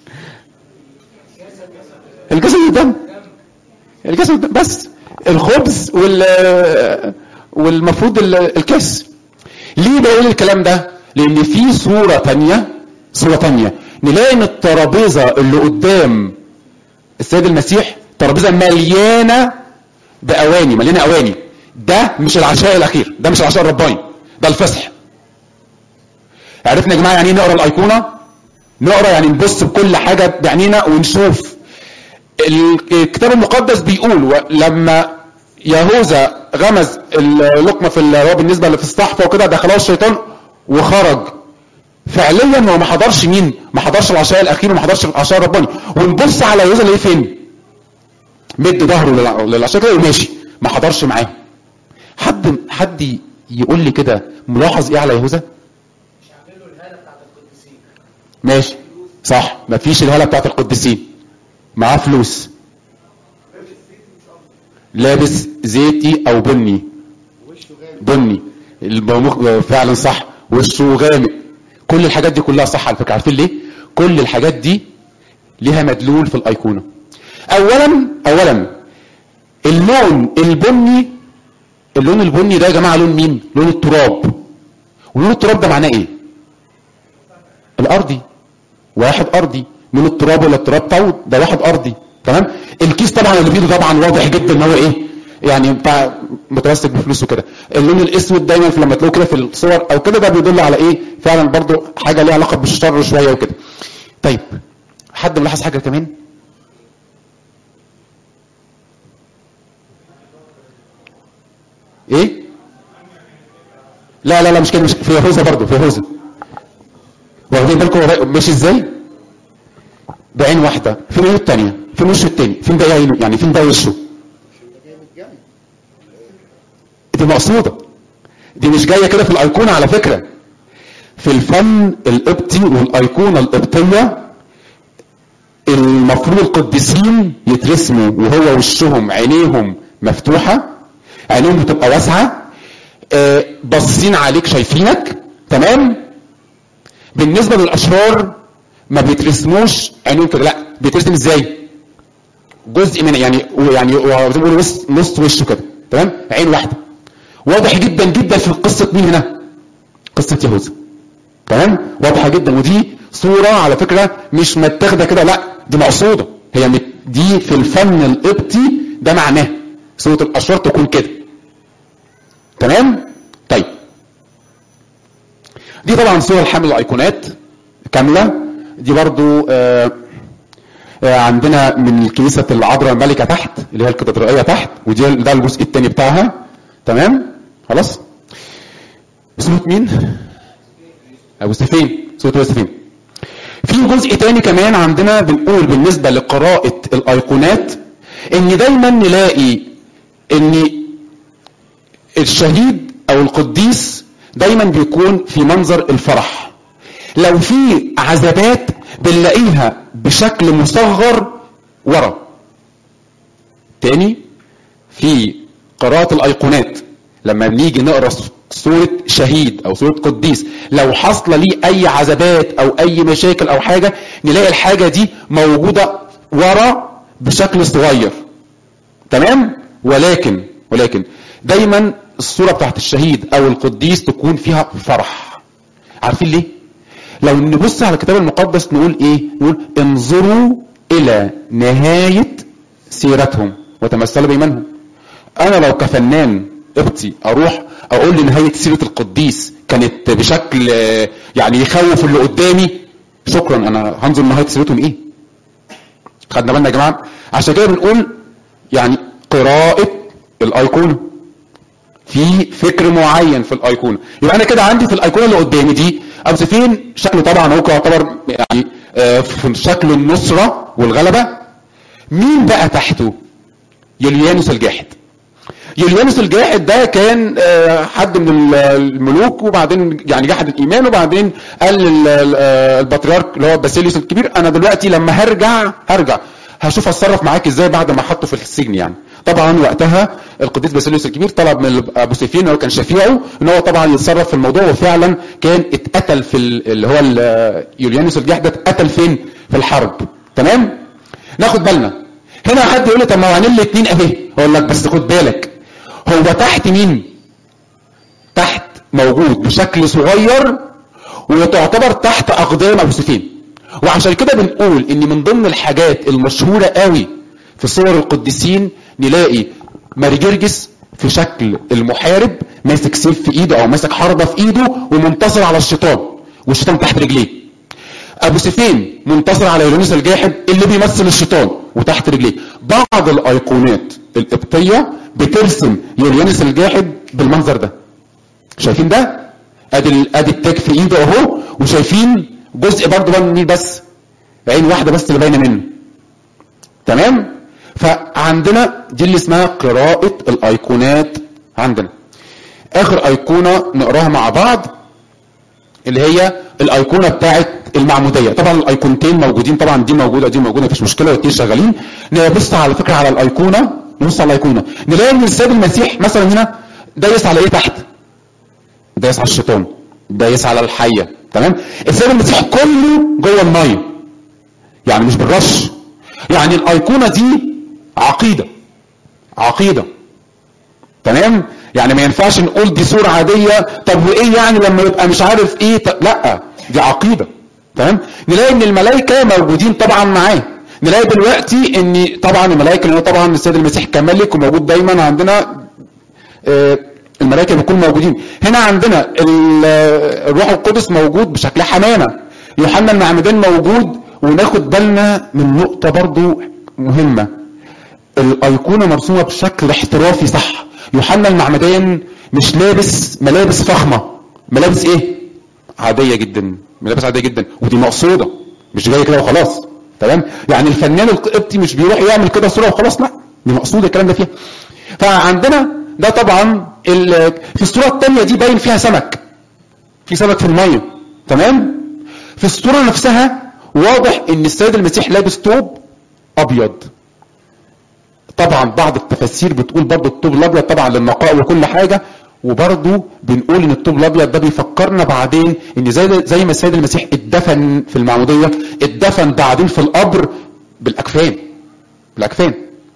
الجسد والدم الجسد والدم بس الخبز وال والمفروض ال- الكاس ليه بقول الكلام ده لان في صورة تانية صورة تانية نلاقي ان الترابيزة اللي قدام السيد المسيح ترابيزة مليانة بأواني مليانة أواني ده مش العشاء الأخير ده مش العشاء الرباني ده الفصح عرفنا يا جماعة يعني ايه نقرا الأيقونة نقرا يعني نبص بكل حاجة بعينينا ونشوف الكتاب المقدس بيقول و- لما يهوذا غمز اللقمه في ال- هو بالنسبه اللي في الصحفه وكده ده خلاص الشيطان وخرج فعليا هو ما حضرش مين؟ ما حضرش العشاء الاخير وما حضرش العشاء الرباني ونبص على يهوذا اللي فين؟ مد ظهره للع- للعشاء كده وماشي ما حضرش معاه حد حد يقول لي كده ملاحظ ايه على يهوذا؟ مش عامل له الهاله بتاعت القديسين ماشي صح مفيش الهاله بتاعت القديسين معاه فلوس لابس زيتي او بني بني الموموخ فعلا صح وشه غامق كل الحاجات دي كلها صح على فكره عارفين ليه كل الحاجات دي ليها مدلول في الايقونه اولا اولا اللون البني اللون البني ده يا جماعه لون مين لون التراب ولون التراب ده معناه ايه الارضي واحد ارضي من التراب ولا التراب طود ده واحد ارضي تمام الكيس طبعا اللي بايده طبعا واضح جدا ان هو ايه يعني بتاع متمسك بفلوسه كده اللون الاسود دايما في لما تلاقوه كده في الصور او كده ده بيدل على ايه فعلا برضو حاجه ليها علاقه بالشر شويه وكده طيب حد ملاحظ حاجه كمان ايه لا لا لا مش كده مش في يهوذا برضو في يهوذا واخدين بالكم هو ماشي ازاي بعين واحده فين العين الثانيه فين وشه الثاني فين ده عينه يعني فين ده وشه دي مقصوده دي مش جايه كده في الايقونه على فكره في الفن القبطي والايقونه القبطيه المفروض القديسين يترسموا وهو وشهم عينيهم مفتوحه عينيهم بتبقى واسعه آه، باصين عليك شايفينك تمام بالنسبه للاشرار ما بيترسموش عينيهم كده لا بيترسم ازاي جزء من يعني يعني زي ما بيقولوا نص نص وشه كده تمام عين واحده واضح جدا جدا في قصه مين هنا قصه يهوذا تمام واضحه جدا ودي صوره على فكره مش متاخده كده لا دي مقصوده هي مت- دي في الفن القبطي ده معناه صوره الاشرار تكون كده تمام طيب دي طبعا صور حمل الايقونات كامله دي برضو آه آه عندنا من كنيسه العذراء الملكه تحت اللي هي الكاتدرائيه تحت ودي ده الجزء الثاني بتاعها تمام خلاص صوره مين ابو سفين صوره ابو سفين في جزء تاني كمان عندنا بنقول بالنسبه لقراءه الايقونات ان دايما نلاقي ان الشهيد او القديس دايما بيكون في منظر الفرح لو في عذابات بنلاقيها بشكل مصغر ورا تاني في قراءة الأيقونات لما بنيجي نقرا سورة شهيد أو سورة قديس لو حصل ليه أي عذابات أو أي مشاكل أو حاجة نلاقي الحاجة دي موجودة ورا بشكل صغير تمام ولكن ولكن دايما الصورة بتاعت الشهيد أو القديس تكون فيها فرح عارفين ليه؟ لو نبص على الكتاب المقدس نقول ايه؟ نقول انظروا إلى نهاية سيرتهم وتمثلوا بإيمانهم انا لو كفنان قبطي اروح اقول لي نهايه سيره القديس كانت بشكل آه، يعني يخوف اللي قدامي شكرا انا هنظر نهايه سيرتهم ايه خدنا بالنا يا جماعه عشان كده بنقول يعني قراءه الايقونه في فكر معين في الايقونه يبقى انا كده عندي في الايقونه اللي قدامي دي ابو سفين شكله طبعا هو يعتبر يعني آه، في شكل النصره والغلبه مين بقى تحته يوليانوس الجاحد يوليانوس الجاحد ده كان آه، حد من ال- الملوك وبعدين يعني جحد الايمان وبعدين قال لل- ال- آه، البطريرك اللي هو باسيليوس الكبير انا دلوقتي لما هرجع هرجع هشوف اتصرف معاك ازاي بعد ما حطه في السجن يعني طبعا وقتها القديس باسيليوس الكبير طلب من ابو سيفين اللي هو كان شفيعه ان هو طبعا يتصرف في الموضوع وفعلا كان اتقتل في ال- اللي هو ال- يوليانوس الجاحد ده اتقتل فين في الحرب تمام ناخد بالنا هنا حد يقول لي طب ما هو عامل لي اتنين اهي اقول لك بس خد بالك هو تحت مين تحت موجود بشكل صغير وتعتبر تحت اقدام ابو سفين وعشان كده بنقول ان من ضمن الحاجات المشهوره قوي في صور القديسين نلاقي ماري جرجس في شكل المحارب ماسك سيف في ايده او ماسك حربه في ايده ومنتصر على الشيطان والشيطان تحت رجليه ابو سفين منتصر على يونس الجاحد اللي بيمثل الشيطان وتحت رجليه بعض الايقونات القبطيه بترسم يونس الجاحد بالمنظر ده شايفين ده ادي ال- ادي التاج في ايده اهو وشايفين جزء برضه بقى منين بس عين واحده بس اللي باينه منه تمام فعندنا دي اللي اسمها قراءه الايقونات عندنا اخر ايقونه نقراها مع بعض اللي هي الايقونه بتاعت المعموديه طبعا الايقونتين موجودين طبعا دي موجوده دي موجوده مفيش مشكله والاثنين شغالين نبص على فكره على الايقونه نبص على الايقونه نلاقي ان السيد المسيح مثلا هنا دايس على ايه تحت دايس على الشيطان دايس على الحيه تمام السيد المسيح كله جوه الميه يعني مش بالرش يعني الايقونه دي عقيده عقيده تمام يعني ما ينفعش نقول دي صورة عادية طب وايه يعني لما يبقى مش عارف ايه ط... لا دي عقيدة تمام نلاقي ان الملائكة موجودين طبعا معاه نلاقي دلوقتي ان طبعا الملائكة لان طبعا السيد المسيح كملك وموجود دايما عندنا آه، الملائكة بيكونوا موجودين هنا عندنا ال- آه، الروح القدس موجود بشكل حمامة يوحنا المعمدان موجود وناخد بالنا من نقطة برضو مهمة الايقونه مرسومه بشكل احترافي صح يوحنا المعمدان مش لابس ملابس فخمه ملابس ايه عاديه جدا ملابس عاديه جدا ودي مقصوده مش جايه كده وخلاص تمام يعني الفنان القبطي مش بيروح يعمل كده صوره وخلاص لا دي مقصوده الكلام ده فيها فعندنا ده طبعا ال- في الصوره الثانيه دي باين فيها سمك في سمك في الميه تمام في الصوره نفسها واضح ان السيد المسيح لابس ثوب ابيض طبعا بعض التفاسير بتقول برضو الطوب الابيض طبعا للنقاء وكل حاجه وبرضو بنقول ان الطوب الابيض ده بيفكرنا بعدين ان زي زي ما السيد المسيح اتدفن في المعموديه اتدفن بعدين في القبر بالاكفان بالاكفان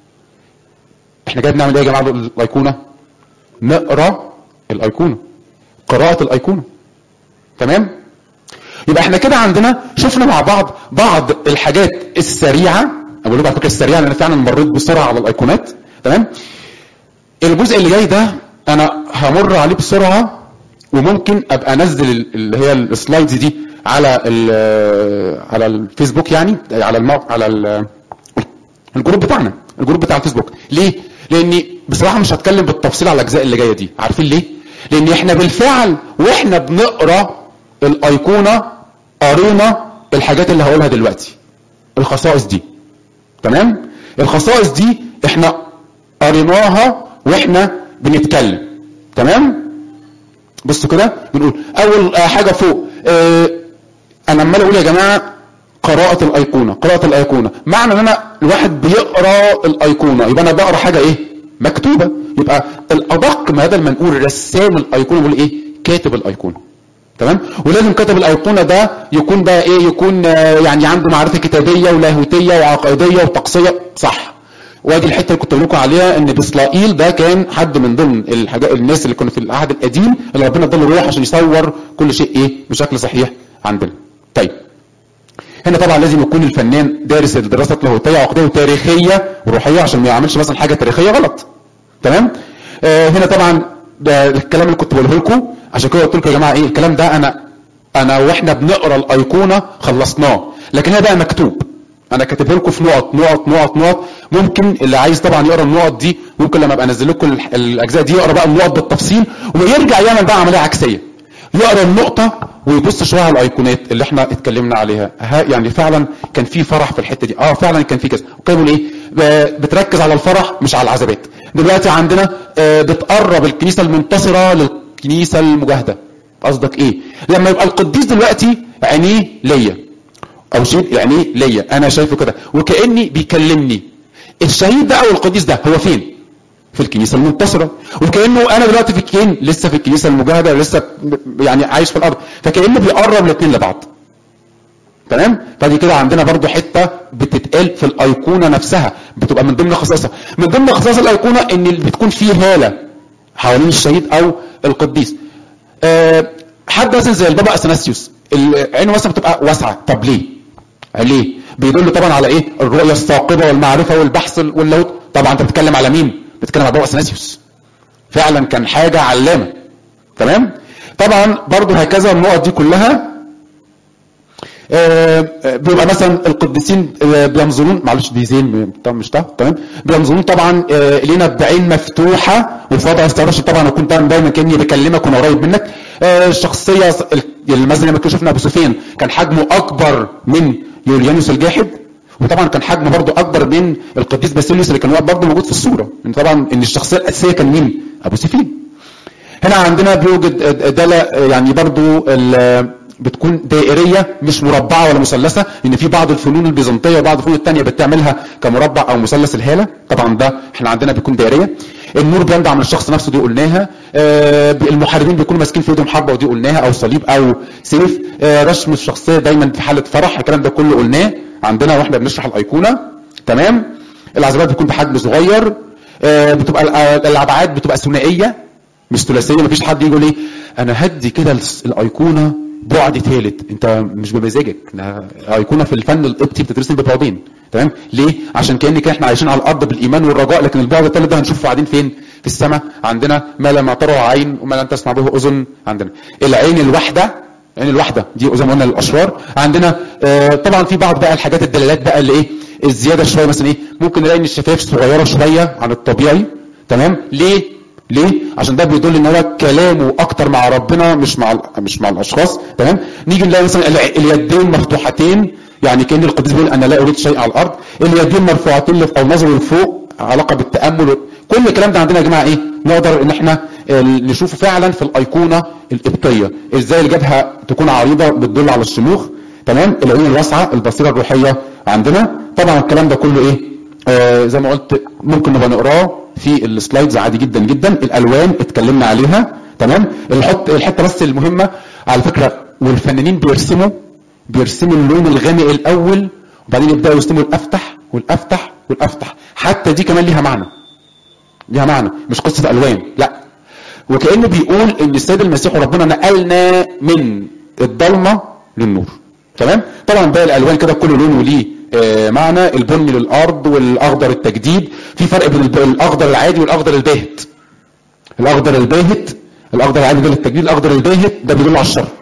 احنا جاي بنعمل ايه يا جماعه الايقونه نقرا الايقونه قراءه الايقونه تمام يبقى احنا كده عندنا شفنا مع بعض بعض الحاجات السريعه انا بقول لكم على فكره السريعه لان انا فعلا مريت بسرعه على الايقونات تمام الجزء اللي جاي ده انا همر عليه بسرعه وممكن ابقى انزل ال- اللي هي السلايدز دي على ال- على الفيسبوك يعني على الموقع على ال- الجروب بتاعنا الجروب بتاع الفيسبوك ليه لاني بصراحه مش هتكلم بالتفصيل على الاجزاء اللي جايه دي عارفين ليه لان احنا بالفعل واحنا بنقرا الايقونه قرينا الحاجات اللي هقولها دلوقتي الخصائص دي تمام الخصائص دي احنا قريناها واحنا بنتكلم تمام بصوا كده بنقول اول آه، حاجه فوق آه، انا عمال اقول يا جماعه قراءة الأيقونة قراءة الأيقونة معنى ان انا الواحد بيقرا الأيقونة يبقى انا بقرا حاجة ايه مكتوبة يبقى الأدق ما هذا المنقول رسام الأيقونة بيقول ايه كاتب الأيقونة تمام ولازم كاتب الأيقونة ده يكون بقى ايه يكون آه، يعني عنده معرفة كتابية ولاهوتية وعقائدية وتقصية صح وادي الحته اللي كنت بقول لكم عليها ان بسرائيل ده كان حد من ضمن الحاجات الناس اللي كانوا في العهد القديم اللي ربنا اداله الروح عشان يصور كل شيء ايه بشكل صحيح عندنا. طيب هنا طبعا لازم يكون الفنان دارس الدراسات لاهوتيه وعقديه وتاريخيه وروحيه عشان ما يعملش مثلا حاجه تاريخيه غلط. تمام؟ آه هنا طبعا ده الكلام اللي كنت بقوله لكم عشان كده قلت لكم يا جماعه ايه الكلام ده انا انا واحنا بنقرا الايقونه خلصناه لكن هنا بقى مكتوب انا كاتبه لكم في نقط نقط نقط نقط ممكن اللي عايز طبعا يقرا النقط دي ممكن لما ابقى انزل لكم الح- الاجزاء دي يقرا بقى النقط بالتفصيل ويرجع يعمل بقى عمليه عكسيه يقرا النقطه ويبص شويه على الايقونات اللي احنا اتكلمنا عليها ها يعني فعلا كان في فرح في الحته دي اه فعلا كان في كذا وكانوا بيقول ايه ب- بتركز على الفرح مش على العذابات دلوقتي عندنا آه، بتقرب الكنيسه المنتصره للكنيسه المجاهده قصدك ايه لما يبقى القديس دلوقتي عينيه ليا او شيء يعني ليا انا شايفه كده وكاني بيكلمني الشهيد ده او القديس ده هو فين في الكنيسه المنتصره وكانه انا دلوقتي في كين لسه في الكنيسه المجاهده لسه يعني عايش في الارض فكانه بيقرب الاثنين لبعض تمام فدي كده عندنا برضو حته بتتقال في الايقونه نفسها بتبقى من ضمن خصائصها من ضمن خصائص الايقونه ان بتكون فيه هاله حوالين الشهيد او القديس آه، حد مثلا زي البابا اثناسيوس ال- عينه مثلا بتبقى واسعه طب ليه؟ ليه؟ بيدل طبعا على ايه؟ الرؤيه الثاقبه والمعرفه والبحث واللاهوت طبعا انت بتتكلم على مين؟ بتتكلم على البابا اثناسيوس فعلا كان حاجه علامه تمام؟ طبعا برضو هكذا النقط دي كلها آه، آه، بيبقى مثلا القديسين آه، بينظرون معلش دي زين طب مش ده تمام بينظرون طبعا آه، الينا بعين مفتوحه وفي وضع استرشد طبعا اكون دايما دايما كاني بكلمك وانا قريب منك آه، الشخصيه ص- ال- مثلا لما كنا شفنا ابو سفيان كان حجمه اكبر من يوليانوس الجاحد وطبعا كان حجمه برضه اكبر من القديس باسيليوس اللي كان واقف برضه موجود في الصوره ان طبعا ان الشخصيه الاساسيه كان مين؟ ابو سفيان هنا عندنا بيوجد دالة يعني برضو ال- بتكون دائرية مش مربعة ولا مثلثة لأن في بعض الفنون البيزنطية وبعض الفنون التانية بتعملها كمربع أو مثلث الهالة طبعا ده احنا عندنا بيكون دائرية النور بيندع من الشخص نفسه دي قلناها آه، المحاربين بيكونوا ماسكين في ايدهم حربة ودي قلناها أو صليب أو سيف آه، رسم الشخصية دايما في حالة فرح الكلام ده كله قلناه عندنا واحنا بنشرح الأيقونة تمام العزبات بتكون بحجم صغير آه، بتبقى ال- الابعاد بتبقى ثنائيه مش ثلاثيه مفيش حد يقول ايه انا هدي كده الس- الايقونه بعد ثالث انت مش بمزاجك ده ايقونه في الفن القبطي بتترسم ببعدين تمام ليه عشان كان كده احنا عايشين على الارض بالايمان والرجاء لكن البعد الثالث ده هنشوفه بعدين فين في السماء عندنا ما لم ترى عين وما لم تسمع به اذن عندنا العين الواحده العين الواحده دي زي ما قلنا للاشرار عندنا آه طبعا في بعض بقى الحاجات الدلالات بقى اللي ايه الزياده شويه مثلا ايه ممكن نلاقي ان الشفايف صغيره شويه عن الطبيعي تمام ليه ليه؟ عشان ده بيدل ان هو كلامه اكتر مع ربنا مش مع ال- مش مع الاشخاص تمام؟ نيجي نلاقي مثلا الع- اليدين مفتوحتين يعني كان القديس بيقول انا لا اريد شيء على الارض اليدين مرفوعتين لف- او نظروا لفوق علاقه بالتامل كل الكلام ده عندنا يا جماعه ايه؟ نقدر ان احنا آه، نشوفه فعلا في الايقونه القبطيه ازاي الجبهه تكون عريضه بتدل على الشموخ تمام؟ العيون الواسعه البصيره الروحيه عندنا طبعا الكلام ده كله ايه؟ آه زي ما قلت ممكن نبقى نقراه في السلايدز عادي جدا جدا الالوان اتكلمنا عليها تمام الحط الحته بس المهمه على فكره والفنانين بيرسموا بيرسموا اللون الغامق الاول وبعدين يبداوا يرسموا الافتح والافتح والافتح حتى دي كمان ليها معنى ليها معنى مش قصه الوان لا وكانه بيقول ان السيد المسيح وربنا نقلنا من الضلمه للنور تمام طبعا باقي الالوان كده كل لون وليه آه، معنى البني للارض والاخضر التجديد في فرق بين الب- الاخضر العادي والاخضر الباهت الاخضر الباهت الاخضر العادي ده للتجديد الاخضر الباهت ده بيدل على الشر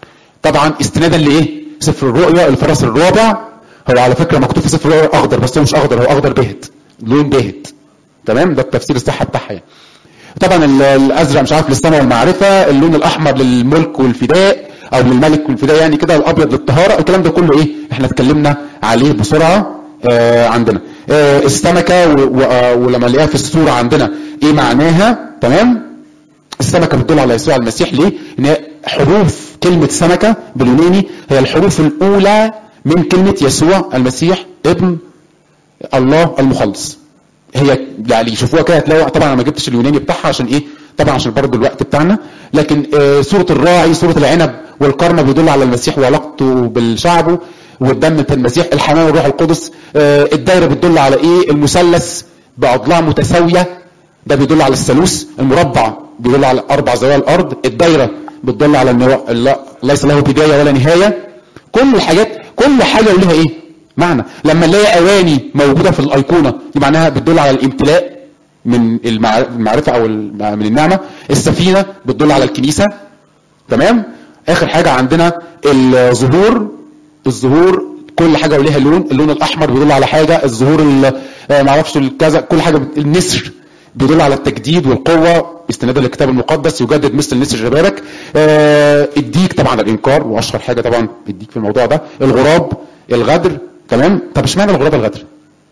طبعا استنادا لايه سفر الرؤيا الفرس الرابع هو على فكره مكتوب في سفر الرؤيا اخضر بس هو مش اخضر هو اخضر باهت لون باهت تمام ده التفسير الصح بتاعها يعني طبعا ال- الازرق مش عارف للسماء والمعرفه اللون الاحمر للملك والفداء او للملك والفداء يعني كده الابيض للطهاره الكلام ده كله ايه احنا اتكلمنا عليه بسرعه آه عندنا آه السمكه و- و- آه، ولما نلاقيها في الصوره عندنا ايه معناها تمام السمكه بتدل على يسوع المسيح ليه ان هي حروف كلمة سمكة باليوناني هي الحروف الأولى من كلمة يسوع المسيح ابن الله المخلص هي يعني يشوفوها كده هتلاقوا طبعا انا ما جبتش اليوناني بتاعها عشان ايه طبعا عشان برضه الوقت بتاعنا لكن آه سوره الراعي سوره العنب والقرن بيدل على المسيح وعلاقته بالشعب والدم بتاع المسيح الحنان والروح القدس آه الدايره بتدل على ايه المثلث باضلاع متساويه ده بيدل على الثالوث المربع بيدل على اربع زوايا الارض الدايره بتدل على ان هو لا- ليس له بدايه ولا نهايه كل الحاجات كل حاجه ولها ايه معنى لما نلاقي اواني موجوده في الايقونه دي معناها بتدل على الامتلاء من المع- المعرفه او الم- من النعمه السفينه بتدل على الكنيسه تمام اخر حاجه عندنا الظهور الظهور كل حاجه وليها لون اللون الاحمر بيدل على حاجه الظهور ال- آه، معرفش الكذا كل حاجه بت- النسر بيدل على التجديد والقوه استنادا للكتاب المقدس يجدد مثل النسر شبابك آه، الديك طبعا الانكار واشهر حاجه طبعا الديك في الموضوع ده الغراب الغدر تمام طب اشمعنى الغراب الغدر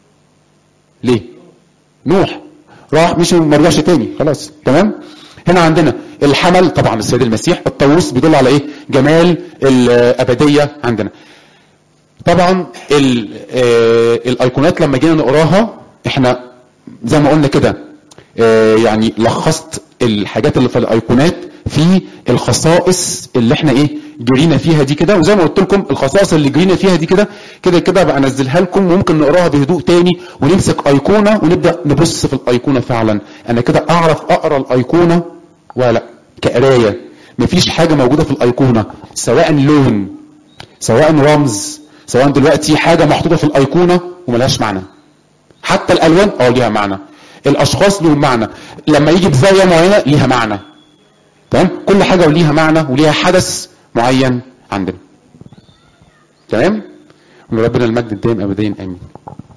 ليه نوح راح مشي وما رجعش تاني خلاص تمام هنا عندنا الحمل طبعا السيد المسيح الطاووس بيدل على ايه جمال الابديه عندنا طبعا ال- آه، الايقونات لما جينا نقراها احنا زي ما قلنا كده آه، يعني لخصت الحاجات اللي في الايقونات في الخصائص اللي احنا ايه جرينا فيها دي كده وزي ما قلت لكم الخصائص اللي جرينا فيها دي كده كده كده بقى انزلها لكم وممكن نقراها بهدوء تاني ونمسك ايقونه ونبدا نبص في الايقونه فعلا انا كده اعرف اقرا الايقونه ولا لا كقرايه مفيش حاجه موجوده في الايقونه سواء لون سواء رمز سواء دلوقتي حاجه محطوطه في الايقونه وملهاش معنى حتى الالوان اه ليها معنى الاشخاص لهم معنى لما يجي بزاويه معينه ليها معنى تمام كل حاجه وليها معنى وليها حدث معين عندنا تمام وربنا المجد الدائم ابديا امين